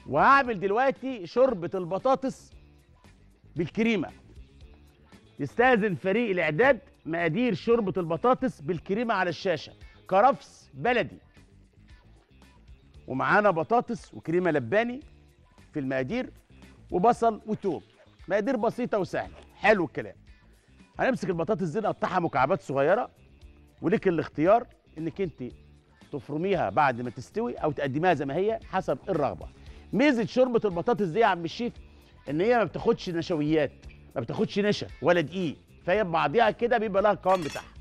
وهعمل دلوقتي شوربه البطاطس بالكريمه يستاذن فريق الاعداد مقادير شوربه البطاطس بالكريمه على الشاشه كرفس بلدي ومعانا بطاطس وكريمه لباني في المقادير وبصل وتوم مقادير بسيطه وسهله حلو الكلام هنمسك البطاطس دي نقطعها مكعبات صغيره وليك الاختيار انك انت تفرميها بعد ما تستوي او تقدميها زي ما هي حسب الرغبه ميزه شوربه البطاطس دي يا عم الشيف ان هي ما بتاخدش نشويات ما بتاخدش نشا ولا دقيق فهي ببعضيها كده بيبقى لها القوام بتاعها